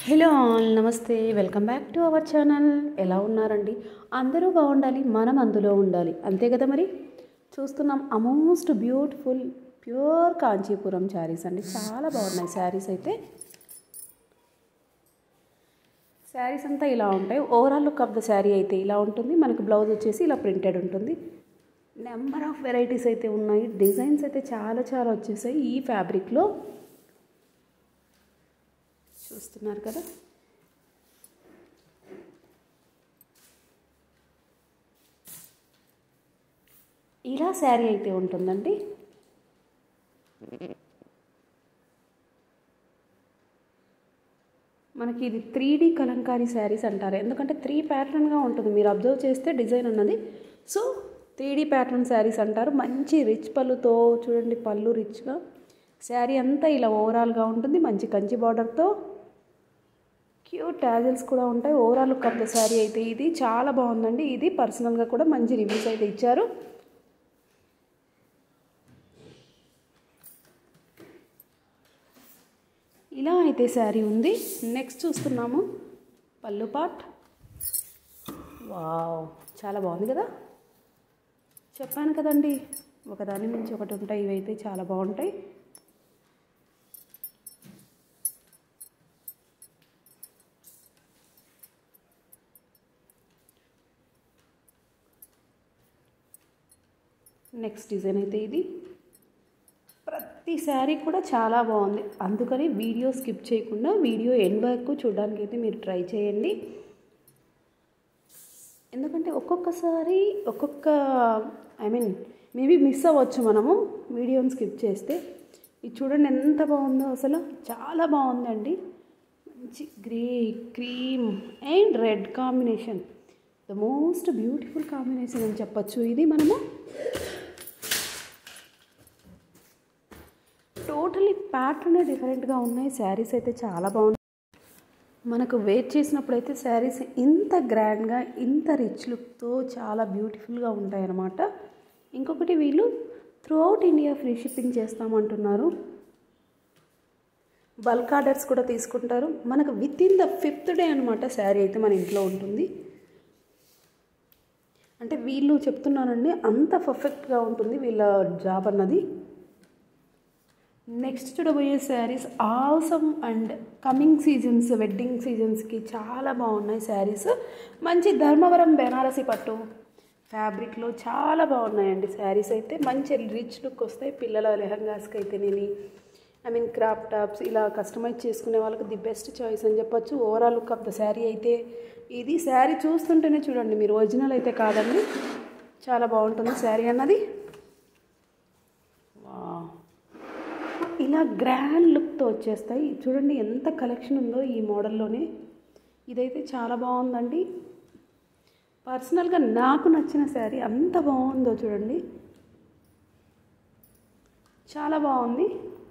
hello all నమస్తే welcome back to our channel ఎలా ఉన్నారండి అందరూ బాగుండాలి మనం అందులో ఉండాలి అంతే కదా మరి చూస్తున్నాం almost beautiful pure Kanchipuram saris అండి చాలా బాగున్నాయి శారీస్ అయితే శారీస్ అంతా ఇలా ఉంటాయి overall look of the sari అయితే ఇలా ఉంటుంది మనకు బ్లౌజ్ వచ్చేసి ఇలా ప్రింటెడ్ ఉంటుంది నెంబర్ ఆఫ్ వెరైటీస్ అయితే ఉన్నాయి డిజైన్స్ అయితే చాలా చాలా వచ్చేసాయి ఈ ఫ్యాబ్రిక్లో చూస్తున్నారు కదా ఇలా శారీ అయితే ఉంటుందండి మనకి ఇది త్రీ డీ కలంకారీ శారీస్ అంటారు ఎందుకంటే త్రీ ప్యాటర్న్గా ఉంటుంది మీరు అబ్జర్వ్ చేస్తే డిజైన్ అన్నది so three D pattern saris అంటారు మంచి రిచ్ పళ్ళుతో చూడండి పళ్ళు రిచ్గా శారీ అంతా ఇలా ఓవరాల్గా ఉంటుంది మంచి కంచి బార్డర్తో క్యూట్ టాజల్స్ కూడా ఉంటాయి overall look of the sari అయితే ఇది చాలా బాగుందండి ఇది పర్సనల్గా కూడా మంచి రివ్యూస్ అయితే ఇచ్చారు ఇలా అయితే శారీ ఉంది నెక్స్ట్ చూస్తున్నాము పళ్ళు పాట్ వావ్ చాలా బాగుంది కదా చెప్పాను కదండి ఒకదాని నుంచి ఒకటి ఉంటాయి ఇవైతే చాలా బాగుంటాయి నెక్స్ట్ డిజైన్ అయితే ఇది ప్రతి శారీ కూడా చాలా బాగుంది అందుకని వీడియో స్కిప్ చేయకుండా వీడియో ఎండ్ వరకు చూడడానికి అయితే మీరు ట్రై చేయండి ఎందుకంటే ఒక్కొక్కసారి ఒక్కొక్క ఐ మీన్ మేబీ మిస్ అవ్వచ్చు మనము వీడియోని స్కిప్ చేస్తే ఇది చూడండి ఎంత బాగుందో అసలు చాలా బాగుందండి మంచి grey cream and red combination the most beautiful combination అని చెప్పచ్చు ఇది మనము టోటలీ ప్యాటర్న్ డిఫరెంట్గా ఉన్నాయి శారీస్ అయితే చాలా బాగున్నాయి మనకు వేర్ చేసినప్పుడు అయితే శారీస్ ఇంత గ్రాండ్గా ఇంత రిచ్ లుక్తో చాలా బ్యూటిఫుల్గా ఉంటాయి అన్నమాట ఇంకొకటి వీళ్ళు throughout India free shipping చేస్తామంటున్నారు బల్క్ ఆర్డర్స్ కూడా తీసుకుంటారు మనకు within the fifth day అనమాట శారీ అయితే మన ఇంట్లో ఉంటుంది అంటే వీళ్ళు చెప్తున్నానండి అంత పర్ఫెక్ట్గా ఉంటుంది వీళ్ళ జాబ్ అన్నది నెక్స్ట్ చూడబోయే saris awesome and coming seasons wedding సీజన్స్కి చాలా బాగున్నాయి శారీస్ మంచి ధర్మవరం బెనారసి పట్టు ఫ్యాబ్రిక్లో చాలా బాగున్నాయండి శారీస్ అయితే మంచి రిచ్ లుక్ వస్తాయి పిల్లల లెహంగాస్కి అయితేనేమి ఐ మీన్ క్రాప్ టాప్స్ ఇలా కస్టమైజ్ చేసుకునే వాళ్ళకి ది బెస్ట్ చాయిస్ అని చెప్పొచ్చు overall look of the sari అయితే ఇది శారీ చూస్తుంటేనే చూడండి మీరు ఒరిజినల్ అయితే కాదండి చాలా బాగుంటుంది శారీ అన్నది ఇలా గ్రాండ్ లుక్తో వచ్చేస్తాయి చూడండి ఎంత కలెక్షన్ ఉందో ఈ మోడల్లోనే ఇదైతే చాలా బాగుందండి పర్సనల్గా నాకు నచ్చిన శారీ అంత బాగుందో చూడండి చాలా బాగుంది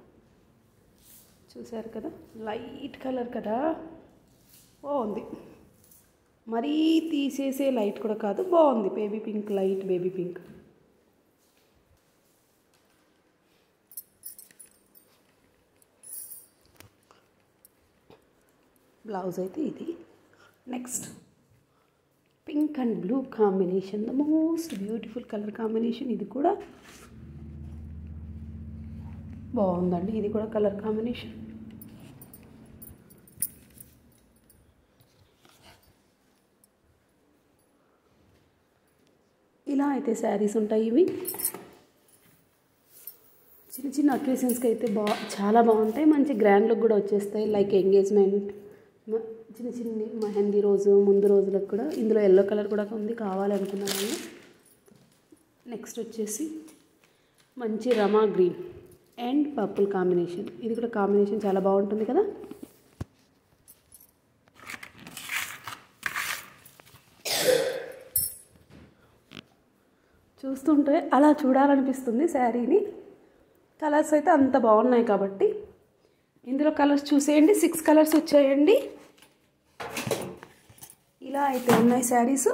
చూశారు కదా లైట్ కలర్ కదా బాగుంది మరీ తీసేసే లైట్ కూడా కాదు బాగుంది baby pink light baby pink blouse అయితే ఇది next pink and blue combination the most beautiful colour combination ఇది కూడా బాగుందండి ఇది కూడా కలర్ కాంబినేషన్ ఇలా అయితే శారీస్ ఉంటాయి ఇవి చిన్న చిన్న అకేషన్స్కి అయితే బా చాలా బాగుంటాయి మంచి గ్రాండ్ లుక్ కూడా వచ్చేస్తాయి లైక్ ఎంగేజ్మెంట్ చిన్న చిన్న మెహందీ రోజు ముందు రోజులకు కూడా ఇందులో ఎల్లో కలర్ కూడా ఉంది కావాలనుకున్న వాళ్ళు నెక్స్ట్ వచ్చేసి మంచి rama green and purple combination ఇది కూడా కాంబినేషన్ చాలా బాగుంటుంది కదా చూస్తుంటే అలా చూడాలనిపిస్తుంది శారీని కలర్స్ అయితే అంత బాగున్నాయి కాబట్టి ఇందులో కలర్స్ చూసేయండి సిక్స్ కలర్స్ వచ్చాయండి ఇలా అయితే ఉన్నాయి శారీస్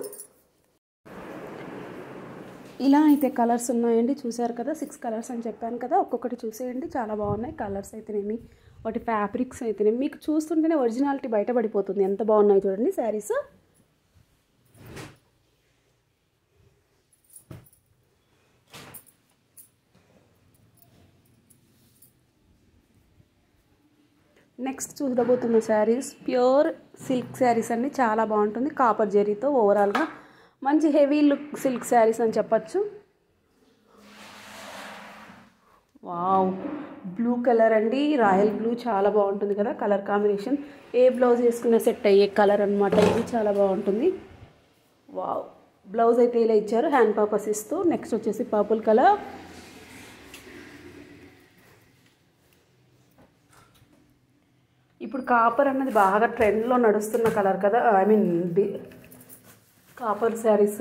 ఇలా అయితే కలర్స్ ఉన్నాయండి చూసారు కదా సిక్స్ కలర్స్ అని చెప్పాను కదా ఒక్కొక్కటి చూసేయండి చాలా బాగున్నాయి కలర్స్ అయితేనేమి వాటి ఫ్యాబ్రిక్స్ అయితేనే మీకు చూస్తుంటేనే ఒరిజినాలిటీ బయటపడిపోతుంది ఎంత బాగున్నాయి చూడండి శారీస్ నెక్స్ట్ చూడబోతున్న శారీస్ ప్యూర్ సిల్క్ శారీస్ అండి చాలా బాగుంటుంది కాపర్ జరీతో ఓవరాల్గా మంచి హెవీ లుక్ సిల్క్ శారీస్ అని చెప్పచ్చు వావ్ బ్లూ కలర్ అండి రాయల్ బ్లూ చాలా బాగుంటుంది కదా కలర్ కాంబినేషన్ ఏ బ్లౌజ్ వేసుకున్న సెట్ అయ్యే కలర్ అనమాట ఇది చాలా బాగుంటుంది వావ్ బ్లౌజ్ అయితే ఇలా ఇచ్చారు హ్యాండ్ పర్పస్ ఇస్తూ నెక్స్ట్ వచ్చేసి పర్పుల్ కలర్ ఇప్పుడు కాపర్ అన్నది బాగా ట్రెండ్లో నడుస్తున్న కలర్ కదా I mean the copper saris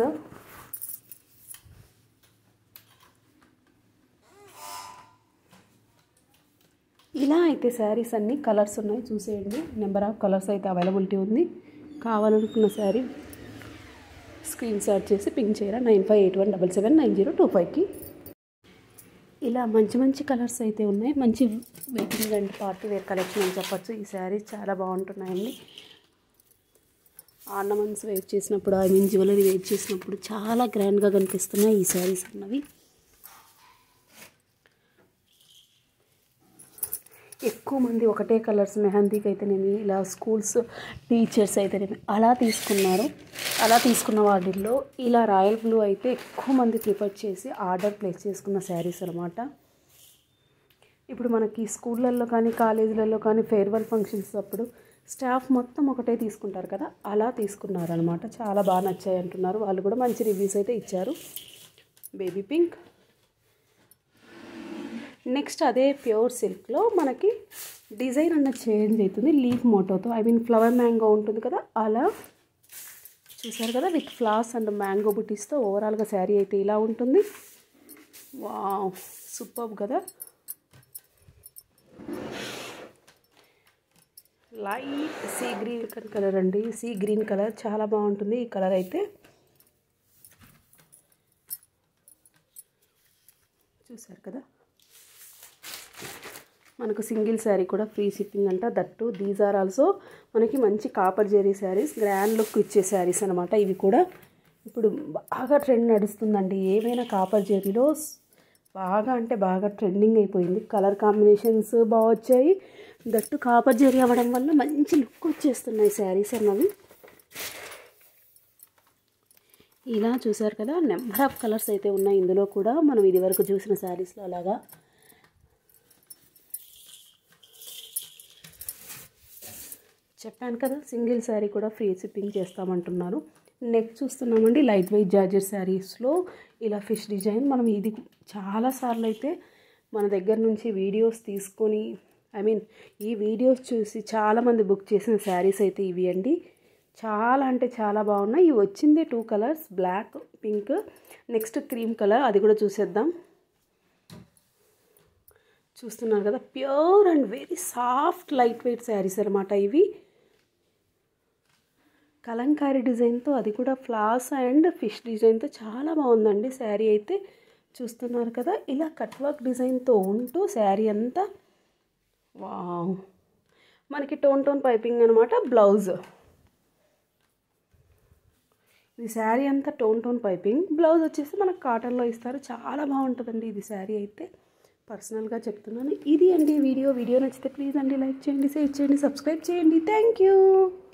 ఇలా అయితే శారీస్ అన్ని కలర్స్ ఉన్నాయి చూసేయండి నెంబర్ ఆఫ్ కలర్స్ అయితే అవైలబిలిటీ ఉంది కావాలనుకున్న శారీ స్క్రీన్ షాట్ చేసి పింక్ చేయరా nine five eight one double seven nine zero two ఫైవ్కి ఇలా మంచి మంచి కలర్స్ అయితే ఉన్నాయి మంచి wedding and party wear collection అని చెప్పచ్చు ఈ శారీస్ చాలా బాగుంటున్నాయండి ఆర్నమెంట్స్ వెయిట్ చేసినప్పుడు ఐ మీన్ జ్యువెలరీ వెయిట్ చేసినప్పుడు చాలా గ్రాండ్గా కనిపిస్తున్నాయి ఈ శారీస్ అన్నవి ఎక్కువ మంది ఒకటే కలర్స్ మెహందీకి అయితేనేమి ఇలా స్కూల్స్ టీచర్స్ అయితేనేమి అలా తీసుకున్నారు అలా తీసుకున్న వాటిల్లో ఇలా రాయల్ బ్లూ అయితే ఎక్కువ మంది ప్రిఫర్ చేసి ఆర్డర్ ప్లేస్ చేసుకున్న శారీస్ అనమాట ఇప్పుడు మనకి స్కూళ్ళల్లో కానీ కాలేజీలలో కానీ ఫేర్వెల్ ఫంక్షన్స్ అప్పుడు స్టాఫ్ మొత్తం ఒకటే తీసుకుంటారు కదా అలా తీసుకున్నారనమాట చాలా బాగా నచ్చాయి అంటున్నారు వాళ్ళు కూడా మంచి రివ్యూస్ అయితే ఇచ్చారు బేబీ పింక్ నెక్స్ట్ అదే ప్యూర్ సిల్క్లో మనకి డిజైన్ అన్నది చేంజ్ అవుతుంది లీఫ్ మోటోతో ఐ మీన్ ఫ్లవర్ మ్యాంగో ఉంటుంది కదా అలా చూసారు కదా విత్ ఫ్లాస్ అండ్ మ్యాంగో బుటీస్తో ఓవరాల్గా శారీ అయితే ఇలా ఉంటుంది వా సూపర్ కదా లైట్ సీ గ్రీన్ కలర్ అండి సీ గ్రీన్ కలర్ చాలా బాగుంటుంది ఈ కలర్ అయితే చూసారు కదా మనకు సింగిల్ శారీ కూడా ఫ్రీ షిప్పింగ్ అంట దట్టు దీస్ ఆర్ ఆల్సో మనకి మంచి copper zari saris grand look ఇచ్చే శారీస్ అనమాట ఇవి కూడా ఇప్పుడు బాగా ట్రెండ్ నడుస్తుందండి ఏమైనా కాపర్ జెరీలో బాగా అంటే బాగా ట్రెండింగ్ అయిపోయింది కలర్ కాంబినేషన్స్ బాగా వచ్చాయి దట్టు కాపర్ జెరీ అవ్వడం వల్ల మంచి లుక్ వచ్చేస్తున్నాయి శారీస్ అన్నవి ఇలా చూసారు కదా నెంబర్ ఆఫ్ కలర్స్ అయితే ఉన్నాయి ఇందులో కూడా మనం ఇది వరకు చూసిన శారీస్లో అలాగా చెప్పాను కదా సింగిల్ శారీ కూడా ఫ్రీ షిప్పింగ్ చేస్తామంటున్నారు నెక్స్ట్ చూస్తున్నామండి లైట్ వెయిట్ జార్జెట్ శారీస్లో ఇలా ఫిష్ డిజైన్ మనం ఇది చాలాసార్లు అయితే మన దగ్గర నుంచి వీడియోస్ తీసుకొని ఐ మీన్ ఈ వీడియోస్ చూసి చాలామంది బుక్ చేసిన శారీస్ అయితే ఇవి అండి చాలా అంటే చాలా బాగున్నాయి ఇవి వచ్చింది two colours black pink next cream colour అది కూడా చూసేద్దాం చూస్తున్నారు కదా pure and very soft light weight saris అనమాట ఇవి కలంకారీ డిజైన్తో అది కూడా ఫ్లాస్ అండ్ ఫిష్ డిజైన్తో చాలా బాగుందండి శారీ అయితే చూస్తున్నారు కదా ఇలా కట్ వర్క్ డిజైన్తో ఉంటూ శారీ అంతా వావ్ మనకి టోన్ టోన్ పైపింగ్ అనమాట బ్లౌజ్ ఇది శారీ అంతా టోన్ టోన్ పైపింగ్ బ్లౌజ్ వచ్చేసి మనకు కాటన్లో ఇస్తారు చాలా బాగుంటుందండి ఇది శారీ అయితే పర్సనల్గా చెప్తున్నాను ఇది అండి వీడియో వీడియో నచ్చితే ప్లీజ్ అండి లైక్ చేయండి షేర్ చేయండి సబ్స్క్రైబ్ చేయండి థ్యాంక్ యూ